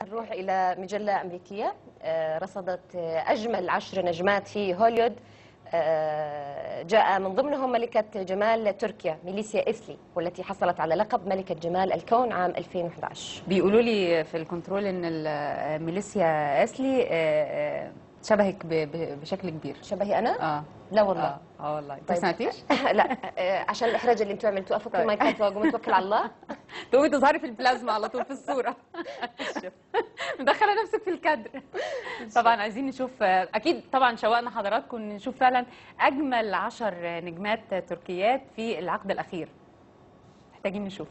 حنروح إلى مجلة أمريكية آه، رصدت آه، أجمل عشر نجمات في هوليوود آه، جاء من ضمنهم ملكة جمال تركيا ميليسيا إسلي والتي حصلت على لقب ملكة جمال الكون عام 2011 بيقولوا لي في الكنترول ان ال- ميليسيا اسلي آه، آه، شبهك ب- ب- بشكل كبير شبهي أنا؟ اه لا والله اه, آه والله انت طيب. سمعتيش؟ لا آه، عشان الإحراج اللي أنتم عملتوه أفك طيب. المايكات وأقوم أتوكل على الله تقومي تظهري في البلازما على طول في الصوره مدخله نفسك في الكادر طبعا عايزين نشوف آه، اكيد طبعا شوقنا حضراتكم نشوف فعلا اجمل عشر نجمات تركيات في العقد الاخير محتاجين نشوف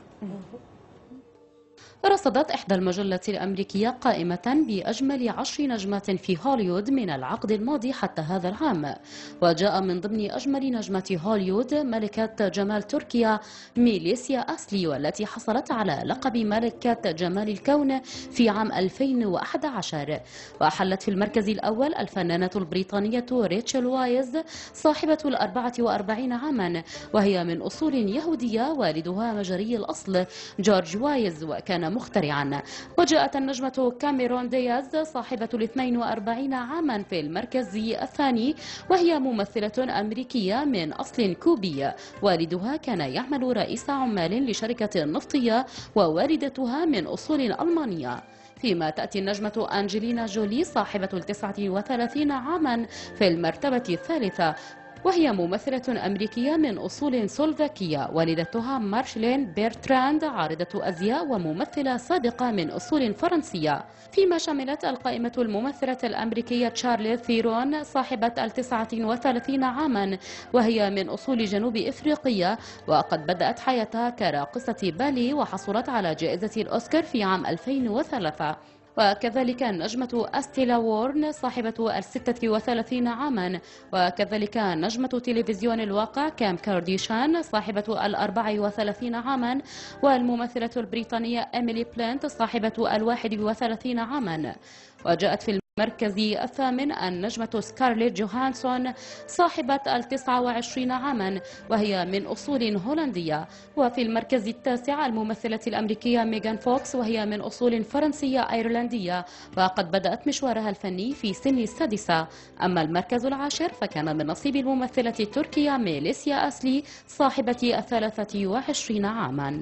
رصدت إحدى المجلات الأمريكية قائمة بأجمل عشر نجمات في هوليوود من العقد الماضي حتى هذا العام وجاء من ضمن أجمل نجمات هوليوود ملكة جمال تركيا ميليسيا أسلي والتي حصلت على لقب ملكة جمال الكون في عام 2011 وأحلت في المركز الأول الفنانة البريطانية ريتشل وايز صاحبة الأربعة وأربعين عاما وهي من أصول يهودية والدها مجري الأصل جورج وايز وكان مخترعا وجاءت النجمة كاميرون دياز صاحبة الاثنين وأربعين عاما في المركز الثاني وهي ممثلة أمريكية من أصل كوبي والدها كان يعمل رئيس عمال لشركة نفطية ووالدتها من أصول ألمانية فيما تأتي النجمة أنجلينا جولي صاحبة التسعة وثلاثين عاما في المرتبة الثالثة وهي ممثلة أمريكية من أصول سلوفاكية والدتها مارشلين بيرتراند عارضة أزياء وممثلة سابقة من أصول فرنسية فيما شملت القائمة الممثلة الأمريكية تشارلي ثيرون صاحبة التسعة وثلاثين عاما وهي من أصول جنوب إفريقية وقد بدأت حياتها كراقصة بالي وحصلت على جائزة الأوسكار في عام 2003 وكذلك النجمة أستيلا وورن صاحبة الستة وثلاثين عاما وكذلك نجمة تلفزيون الواقع كام كارديشان صاحبة الأربع وثلاثين عاما والممثلة البريطانية إيميلي بلانت صاحبة الواحد وثلاثين عاما وجاءت في المركز الثامن النجمة سكارليت جوهانسون صاحبة التسعة وعشرين عاما وهي من أصول هولندية وفي المركز التاسع الممثلة الأمريكية ميغان فوكس وهي من أصول فرنسية أيرلندية وقد بدأت مشوارها الفني في سن السادسة أما المركز العاشر فكان من نصيب الممثلة التركية ميليسيا أسلي صاحبة الثلاثة وعشرين عاما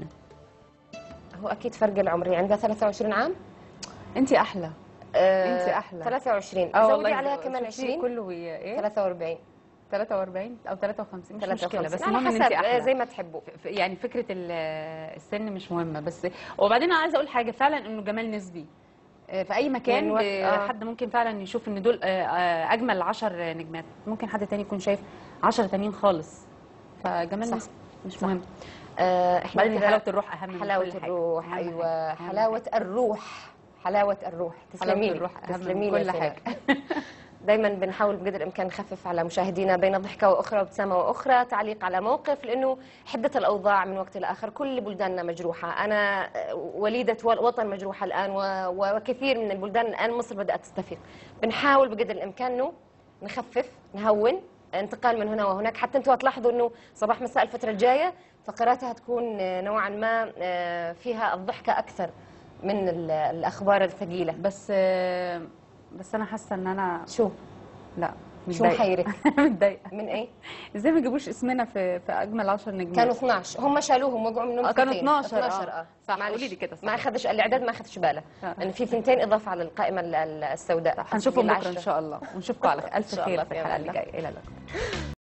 هو أكيد فرق العمري عندها 23 عام انت احلى آه، أنت أحلى. 23 اه زودي والله عليها كمان شوفي 20 كله هي ايه 43 43 او 53 مش مشكله 53 بس على المهم ان حسب انت آه، احلى زي ما تحبوا ف- يعني فكره ال- السن مش مهمه بس وبعدين انا عايزه اقول حاجه فعلا انه جمال نسبي آه، في اي مكان من وقت- ب- آه. حد ممكن فعلا يشوف ان دول آه، آه، اجمل 10 نجمات ممكن حد تاني يكون شايف 10 تانيين خالص فجمال صح. نسبي مش مهم آه، احنا بعدين كده- حلاوه الروح اهم من حلاوة كل حاجة. الروح أهم أيوة حاجة. أهم حلاوة حاجة. الروح حلاوة الروح حلاوة تسلمي لي الروح أهم تسلمي من لي كل يا حاجه سناء. دايما بنحاول بقدر الامكان نخفف على مشاهدينا بين ضحكه واخرى وابتسامه واخرى تعليق على موقف لانه حده الاوضاع من وقت لاخر كل بلداننا مجروحه انا وليده وطن مجروحه الان و- وكثير من البلدان الان مصر بدات تستفيق بنحاول بقدر الامكان انه نخفف نهون انتقال من هنا وهناك حتى انتم هتلاحظوا انه صباح مساء الفتره الجايه فقراتها هتكون نوعا ما آه، فيها الضحكه اكثر من ال- الاخبار الثقيله بس آه، بس انا حاسه ان انا شو لا شو متضايقة. محيرك متضايقه من ايه ازاي ما يجيبوش اسمنا في في اجمل 10 نجمات كانوا 12 هم شالوهم وقعوا منهم آه، كانوا ثنتين. 12 آه. 12 اه صح، معلش. قولي لي كده، صح. ما اخذش الاعداد ما اخذش باله آه. لان في ثنتين اضافه على القائمه ال- ال- السوداء هنشوفهم بكره العشرة. ان شاء الله ونشوفكم على الف إن شاء خير الله في في الحلقه أمان اللي جايه الى اللقاء